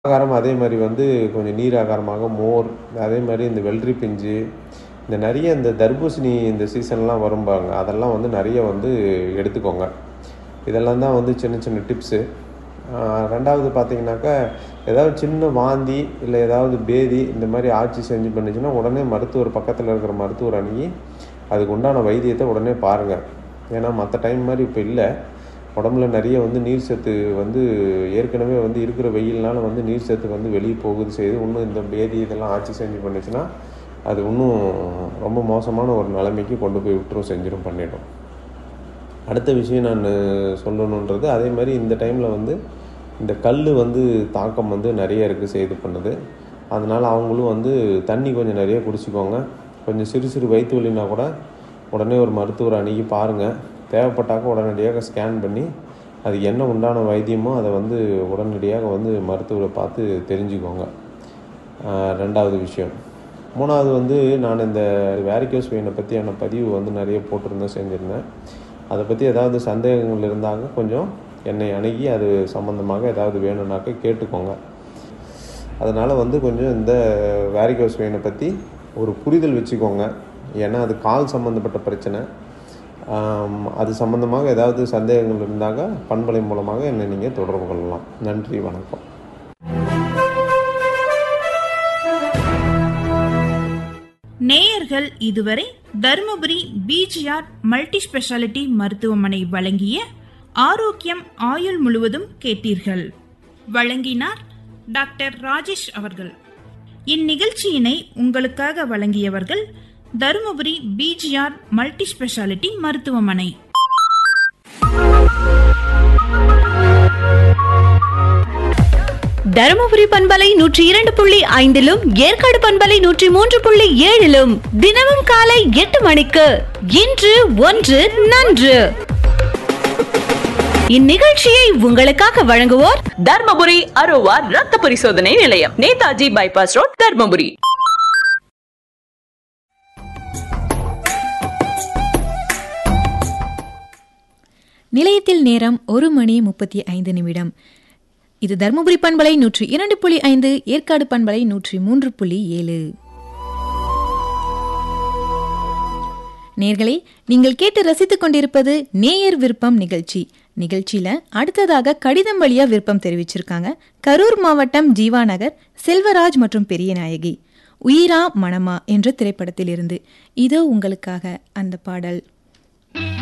ஆகாரம் அதே மாதிரி வந்து கொஞ்சம் நீர் ஆகாரமாக மோர் அதே மாதிரி இந்த வெள்ளரி பிஞ்சு இந்த நிறைய இந்த தர்பூசணி இந்த சீசன்லாம் வரும்பாங்க அதெல்லாம் வந்து நிறைய வந்து எடுத்துக்கோங்க இதெல்லாம் தான் வந்து சின்ன சின்ன டிப்ஸு ரெண்டாவது பார்த்தீங்கன்னாக்கா ஏதாவது சின்ன வாந்தி இல்லை ஏதாவது பேதி இந்த மாதிரி ஆட்சி செஞ்சு பண்ணுச்சுன்னா உடனே மருத்துவர் பக்கத்தில் இருக்கிற மருத்துவர் அணுகி அதுக்கு உண்டான வைத்தியத்தை உடனே பாருங்கள் ஏன்னா மற்ற டைம் மாதிரி இப்போ இல்லை உடம்புல நிறைய வந்து நீர் சத்து வந்து ஏற்கனவே வந்து இருக்கிற வெயில்னால வந்து நீர் சத்து வந்து வெளியே போகுது செய்யுது இன்னும் இந்த பேதி இதெல்லாம் ஆட்சி செஞ்சு பண்ணுச்சுன்னா அது இன்னும் ரொம்ப மோசமான ஒரு நிலைமைக்கு கொண்டு போய் விட்டுரும் செஞ்சிடும் பண்ணிடும் அடுத்த விஷயம் நான் சொல்லணுன்றது அதே மாதிரி இந்த டைமில் வந்து இந்த கல் வந்து தாக்கம் வந்து நிறைய இருக்குது செய்து பண்ணுது அதனால் அவங்களும் வந்து தண்ணி கொஞ்சம் நிறைய குடிச்சிக்கோங்க கொஞ்சம் சிறு சிறு வயிற்று வலினா கூட உடனே ஒரு மருத்துவரை அணுகி பாருங்கள் தேவைப்பட்டாக்க உடனடியாக ஸ்கேன் பண்ணி அது என்ன உண்டான வைத்தியமோ அதை வந்து உடனடியாக வந்து மருத்துவரை பார்த்து தெரிஞ்சுக்கோங்க ரெண்டாவது விஷயம் மூணாவது வந்து நான் இந்த வேரிக்கோஸ் வெயினை பற்றியான பதிவு வந்து நிறைய போட்டிருந்தேன் செஞ்சுருந்தேன் அதை பற்றி ஏதாவது சந்தேகங்கள் இருந்தாங்க கொஞ்சம் என்னை அணுகி அது சம்மந்தமாக ஏதாவது வேணும்னாக்க கேட்டுக்கோங்க அதனால் வந்து கொஞ்சம் இந்த வேரிகோஸ் வெயினை பற்றி ஒரு புரிதல் வச்சுக்கோங்க ஏன்னா அது கால் சம்மந்தப்பட்ட பிரச்சனை அது சம்மந்தமாக ஏதாவது சந்தேகங்கள் இருந்தாங்க பண்பலை மூலமாக என்னை நீங்கள் தொடர்பு கொள்ளலாம் நன்றி வணக்கம் நேயர்கள் இதுவரை தருமபுரி பிஜிஆர் மல்டி ஸ்பெஷாலிட்டி மருத்துவமனை வழங்கிய ஆரோக்கியம் ஆயுள் முழுவதும் கேட்டீர்கள் வழங்கினார் டாக்டர் ராஜேஷ் அவர்கள் இந்நிகழ்ச்சியினை உங்களுக்காக வழங்கியவர்கள் தருமபுரி பிஜிஆர் மல்டி ஸ்பெஷாலிட்டி மருத்துவமனை தருமபுரி பண்பலை நூற்றி இரண்டு புள்ளி ஐந்திலும் ஏற்காடு பண்பலை நூற்றி மூன்று புள்ளி ஏழிலும் தினமும் காலை எட்டு மணிக்கு இன்று ஒன்று நன்று இந்நிகழ்ச்சியை உங்களுக்காக வழங்குவோர் தர்மபுரி அரோவா ரத்த பரிசோதனை நிலையம் நேதாஜி பைபாஸ் ரோட் தர்மபுரி நிலையத்தில் நேரம் ஒரு மணி முப்பத்தி ஐந்து நிமிடம் இது தருமபுரி பண்பலை நூற்றி இரண்டு புள்ளி ஐந்து ஏற்காடு பண்பலை நூற்றி மூன்று புள்ளி ஏழு நேர்களே நீங்கள் கேட்டு ரசித்துக் கொண்டிருப்பது நேயர் விருப்பம் நிகழ்ச்சி நிகழ்ச்சியில அடுத்ததாக கடிதம் வழியா விருப்பம் தெரிவிச்சிருக்காங்க கரூர் மாவட்டம் ஜீவா நகர் செல்வராஜ் மற்றும் பெரியநாயகி உயிரா மணமா என்ற திரைப்படத்தில் இருந்து இதோ உங்களுக்காக அந்த பாடல்